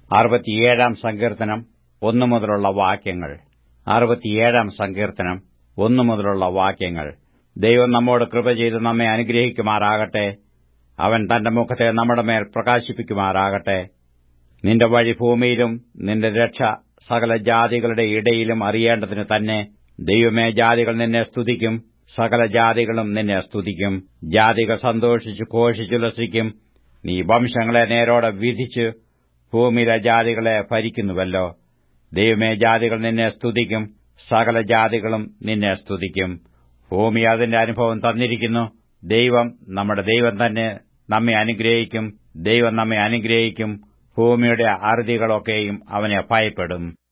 അറുപത്തിയേഴാം സങ്കീർത്തനം ഒന്നു മുതലുള്ള വാക്യങ്ങൾ അറുപത്തിയേഴാം സങ്കീർത്തനം ഒന്നു മുതലുള്ള വാക്യങ്ങൾ ദൈവം നമ്മോട് കൃപ ചെയ്ത് നമ്മെ അനുഗ്രഹിക്കുമാറാകട്ടെ അവൻ തന്റെ മുഖത്തെ നമ്മുടെ മേൽ പ്രകാശിപ്പിക്കുമാറാകട്ടെ നിന്റെ വഴി ഭൂമിയിലും നിന്റെ രക്ഷ സകല ജാതികളുടെ ഇടയിലും അറിയേണ്ടതിന് തന്നെ ദൈവമേ ജാതികൾ നിന്നെ സ്തുതിക്കും സകല ജാതികളും നിന്നെ സ്തുതിക്കും ജാതികൾ സന്തോഷിച്ചു ഘോഷിച്ചുല്ലസിക്കും നീ വംശങ്ങളെ നേരോടെ വിധിച്ച് ഭൂമിയിലെ ജാതികളെ ഭരിക്കുന്നുവല്ലോ ദൈവമേ ജാതികൾ നിന്നെ സ്തുതിക്കും സകല ജാതികളും നിന്നെ സ്തുതിക്കും ഭൂമി അതിന്റെ അനുഭവം തന്നിരിക്കുന്നു ദൈവം നമ്മുടെ ദൈവം തന്നെ നമ്മെ അനുഗ്രഹിക്കും ദൈവം നമ്മെ അനുഗ്രഹിക്കും ഭൂമിയുടെ അറുതികളൊക്കെയും അവനെ ഭയപ്പെടും